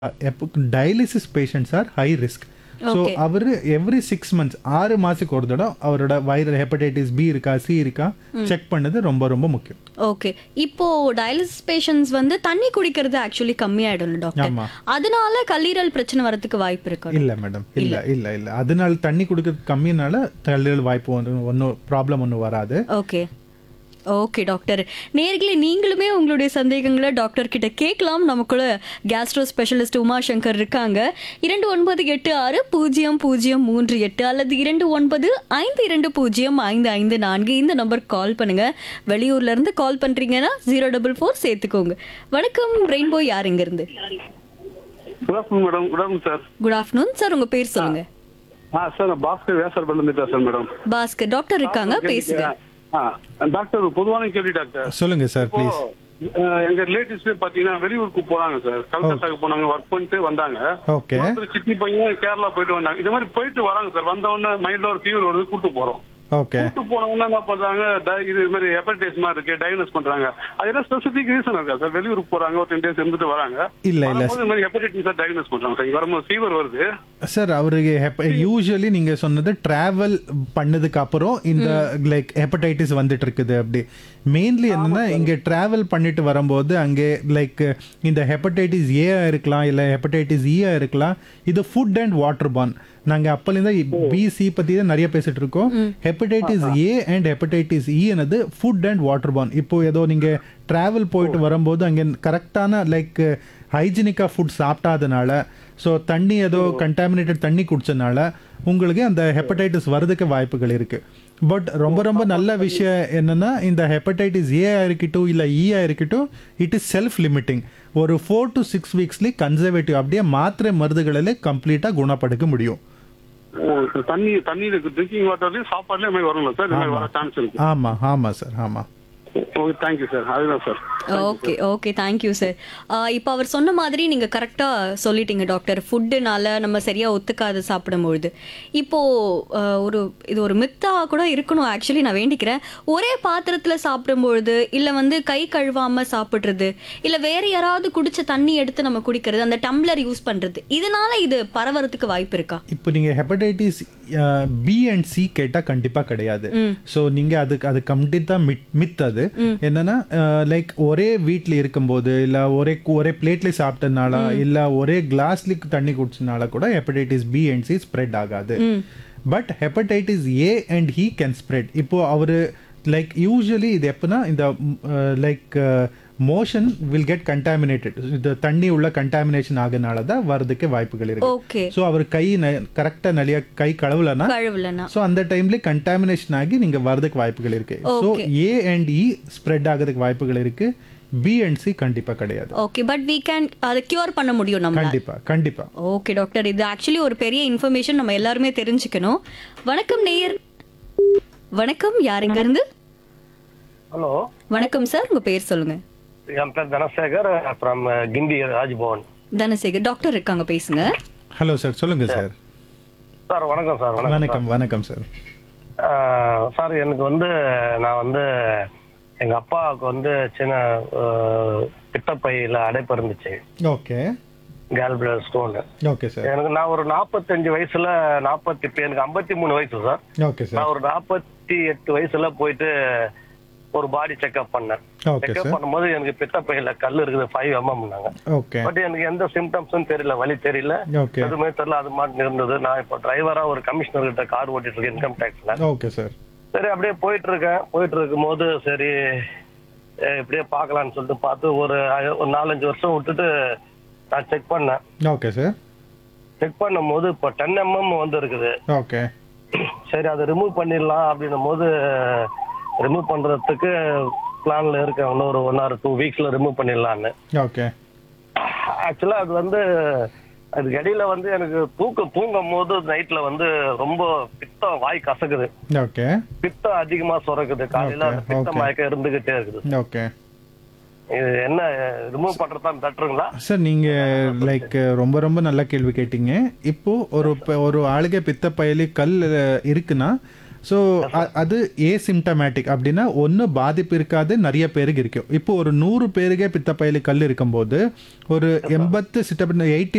Dialysis patients are high risk so Okay. அவர் every six months ஆறு மாதத்துக்கு ஒரு தடவை அவரோட வைரல் ஹெப்படைட்டிஸ் பி இருக்கா சி இருக்கா செக் பண்ணது ரொம்ப ரொம்ப முக்கியம் ஓகே இப்போ டயாலிசிஸ் பேஷண்ட்ஸ் வந்து தண்ணி குடிக்கிறது ஆக்சுவலி கம்மியாயிடும்ல டாக்டர் ஆமா. அதனால கல்லீரல் பிரச்சனை வரதுக்கு வாய்ப்பு இருக்கு இல்ல மேடம் இல்ல இல்ல இல்ல அதனால தண்ணி குடிக்கிறது கம்மினால கல்லீரல் வாய்ப்பு ஒன்றும் ஒன்றும் ப்ராப்ளம் ஒன்றும் வராது ஓகே ஓகே டாக்டர் நேர்களே நீங்களுமே உங்களுடைய சந்தேகங்களை டாக்டர் கிட்ட கேட்கலாம் நமக்குள்ள கேஸ்ட்ரோ ஸ்பெஷலிஸ்ட் உமாசங்கர் இருக்காங்க இரண்டு ஒன்பது எட்டு ஆறு பூஜ்ஜியம் பூஜ்ஜியம் மூன்று எட்டு அல்லது இரண்டு ஒன்பது ஐந்து இரண்டு பூஜ்ஜியம் ஐந்து ஐந்து நான்கு இந்த நம்பருக்கு கால் பண்ணுங்க வெளியூர்ல இருந்து கால் பண்றீங்கன்னா ஜீரோ டபுள் ஃபோர் சேர்த்துக்கோங்க வணக்கம் ரெயின்போ யாருங்க இருந்து good afternoon madam good afternoon sir good afternoon sir உங்க பேர் சொல்லுங்க ஆ சார் நான் பாஸ்கர் வேசார் பண்ணி பேசுறேன் மேடம் பாஸ்கர் டாக்டர் இருக்காங்க பேசுங்க ஆ டாக்டர் ஒரு பொதுவான கேள்வி டாக்டர் சொல்லுங்க சார் இப்போ ப்ளீஸ் அஹ், எங்க ரிலேட்டிவ்ஸ் பாத்தீங்கன்னா வெளியூருக்கு போறாங்க சார் கல்கத்தாக்கு போனாங்க ஒர்க் பண்ணிட்டு வந்தாங்க ஓகே ஒருத்தர் சிட்டி பையன் கேரளா போயிட்டு வந்தாங்க இந்த மாதிரி போயிட்டு வராங்க சார் வந்த உடனே மைண்ட்ல ஒரு ஃபீவர் வருது கூட்டு போறோம் ஓகே கூட்டு போன உடனே என்ன பண்றாங்க di- இது மாதிரி ஹெப்படைட்டிஸ் மாதிரி இருக்கு டயக்னோஸ் பண்றாங்க அது என்ன ஸ்பெசிபிக் ரீசன் இருக்கா சார் வெளியூருக்கு போறாங்க ஒரு டென் டேஸ் இருந்துட்டு வராங்க இல்ல இல்ல வரும்போது இந்த மாதிரி ஹெப்படைட்டிஸ் டயக்னோஸ் பண்றாங்க சார் இங்க வரும்போது ஃபீவர் வருது சார் அவருக்கு யூஸ்வலி நீங்க சொன்னது டிராவல் பண்ணதுக்கு அப்புறம் இந்த லைக் ஹெப்படைட்டிஸ் வந்துட்டு இருக்குது அப்படி மெயின்லி என்னன்னா இங்க டிராவல் பண்ணிட்டு வரும்போது அங்கே லைக் இந்த ஹெப்படைட்டிஸ் ஏ இருக்கலாம் இல்ல ஹெப்படைட்டிஸ் இ இருக்கலாம் இது ஃபுட் அண்ட் வாட்டர் பான் நாங்க அப்பலேருந்து பிசி பத்தி தான் நிறைய பேசிட்டு இருக்கோம் hepatitis A and hepatitis E என்னது ஃபுட் அண்ட் வாட்டர் பான் இப்போ ஏதோ நீங்க டிராவல் போயிட்டு வரும்போது அங்கே கரெக்டான லைக் ஹைஜீனிக்காக ஃபுட் சாப்பிட்டாதனால ஸோ தண்ணி ஏதோ கண்டாமினேட்டட் தண்ணி குடிச்சனால உங்களுக்கு அந்த ஹெப்படைட்டிஸ் வரதுக்கு வாய்ப்புகள் இருக்கு பட் ரொம்ப ரொம்ப நல்ல விஷயம் என்னன்னா இந்த ஹெப்படைட்டிஸ் ஏ இருக்கட்டும் இல்லை இ இருக்கட்டும் இட் இஸ் செல்ஃப் லிமிட்டிங் ஒரு ஃபோர் டு சிக்ஸ் வீக்ஸ்லேயே கன்சர்வேட்டிவ் அப்படியே மாத்திரை மருந்துகளில் கம்ப்ளீட்டாக குணப்படுத்த முடியும் ஓ, தண்ணி தண்ணி ட்ரிங்கிங் வாட்டர்லயும் சாப்பாடுலயும் இந்த மாதிரி வரும்ல சார் இந்த மாதிரி வர சான்ஸ் இருக்கு ஆமாம் ஆமாம் சார் ஆமாம் ஓகே தேங்க்யூ சார் அதுதான் sir okay okay thank you sir இப்போ அவர் சொன்ன மாதிரி நீங்க கரெக்டா சொல்லிட்டீங்க டாக்டர் ஃபுட்டுனால நம்ம சரியா ஒத்துக்காது சாப்பிடும்பொழுது இப்போ ஆஹ், ஒரு இது ஒரு மித்தா கூட இருக்கணும் ஆக்சுவலி நான் வேண்டிக்கிறேன் ஒரே பாத்திரத்துல சாப்பிடும்பொழுது இல்ல வந்து கை கழுவாம சாப்பிடுறது இல்ல வேற யாராவது குடிச்ச தண்ணி எடுத்து நம்ம குடிக்கிறது அந்த டம்ளர் யூஸ் பண்றது இதனால இது பரவறதுக்கு வாய்ப்பு இருக்கா இப்போ நீங்கள் ஹெப்படைட்டிஸ் பி அண்ட் சி கேட்டால் கண்டிப்பாக கிடையாது ஸோ நீங்கள் அதுக்கு அது கம்ப்ளீட்டாக மிட் மித் அது என்னன்னா லைக் ஒரே வீட்டில் இருக்கும்போது இல்லை ஒரே கு- ஒரே பிளேட்ல சாப்பிட்டதுனால இல்லை ஒரே கிளாஸ்ல தண்ணி குடிச்சனால கூட hepatitis B and C spread ஆகாது but hepatitis A and E can spread இப்போ அவர் லைக் யூஸ்வலி இது எப்போனா இந்த like motion will get contaminated இந்த தண்ணி உள்ள கண்டாமினேஷன் ஆகுனால தான் வரதுக்கு வாய்ப்புகள் இருக்கு ஓகே ஸோ அவர் கை கரெக்டாக நிறைய கை கழுவலனா கழுவலனா ஸோ அந்த டைம்ல கண்டாமினேஷன் ஆகி நீங்க வரதுக்கு வாய்ப்புகள் இருக்கு so A and E spread ஆகிறதுக்கு வாய்ப்புகள் இருக்கு பி அண்ட் சி கண்டிப்பா கிடையாது ஓகே பட் we கேன் அதை கியூர் பண்ண முடியும் நம்ம கண்டிப்பா கண்டிப்பா ஓகே டாக்டர் இது ஆக்சுவலி ஒரு பெரிய இன்ஃபர்மேஷன் நம்ம எல்லாருமே தெரிஞ்சுக்கணும் வணக்கம் நேயர் வணக்கம் யார் இங்க இருந்து ஹலோ வணக்கம் சார் உங்க பேர் சொல்லுங்க என் பேர் தனசேகர் ஃப்ரம் கிண்டி ராஜ்பவன் தனசேகர் டாக்டர் இருக்காங்க பேசுங்க ஹலோ சார் சொல்லுங்க சார் சார் வணக்கம் சார் வணக்கம் வணக்கம் வணக்கம் சார் ஆஹ், சார் எனக்கு வந்து நான் வந்து எங்க அப்பாவுக்கு வந்து சின்ன ஆஹ், பித்தப்பையில அடைப்பு இருந்துச்சு okay gallbladder stone okay sir எனக்கு நான் ஒரு நாற்பத்தஞ்சு வயசுல நாற்பத்தி இப்போ எனக்கு ஐம்பத்தி மூணு வயசு சார் ஓகே சார் நான் ஒரு நாற்பத்தி எட்டு வயசுல போயிட்டு ஒரு பாடி செக்அப் பண்ணேன் ஓகே செக்அப் சார் பண்ணும்போது எனக்கு பித்தப்பையில கல் இருக்குது ஃபைவ் எம்எம்னாங்க ஓகே பட் எனக்கு எந்த சிம்டம்ஸும் தெரியல வலி தெரியல ஓகே எதுவுமே தெரியல அது மாதிரி இருந்தது நான் இப்போ டிரைவரா ஒரு கமிஷனர் கிட்ட கார் ஓட்டிட்டு இருக்கேன் இன்கம் டேக்ஸ்ல ஓகே சார் சரி அப்படியே போயிட்டு இருக்கேன் போயிட்டு இருக்கும் போது சரி அஹ் இப்படியே பார்க்கலாம்னு சொல்லிட்டு பார்த்து ஒரு அ- ஒரு நாலஞ்சு வருஷம் விட்டுட்டு நான் செக் பண்ணேன் ஓகே சார் செக் பண்ணும்போது இப்போ டென் எம்எம் வந்து இருக்குது ஓகே சரி அதை ரிமூவ் பண்ணிடலாம் அப்படின்னும் போது ரிமூவ் பண்றதுக்கு பிளான்ல இருக்கேன் இன்னும் ஒரு ஒன் ஆர் டூ வீக்ஸ்ல ரிமூவ் பண்ணிடலான்னு ஓகே ஆக்சுவலா அது வந்து அதுக்கு இடையில வந்து எனக்கு தூக்கம் தூங்கும் போது நைட்ல வந்து ரொம்ப பித்தம் வாய் கசக்குது ஓகே பித்தம் அதிகமா சுரக்குது காலையில அந்த Okay, பித்த okay. மயக்கம் இருந்துகிட்டே இருக்குது ஓகே இது என்ன ரிமூவ் பண்றதுதான் பெட்டருங்களா சார் நீங்க லைக் ரொம்ப ரொம்ப நல்ல கேள்வி கேட்டீங்க இப்போ ஒரு ப- ஒரு ஆளுகை பித்த பயலி கல் அஹ், இருக்குன்னா ஸோ அது ஏசிம்டமேட்டிக் அப்படின்னா ஒன்று பாதிப்பு இருக்காது நிறைய பேருக்கு இருக்கும் இப்போ ஒரு நூறு பேருக்கே பித்த பயலி கல் இருக்கும்போது ஒரு எண்பத்து சிட்ட எயிட்டி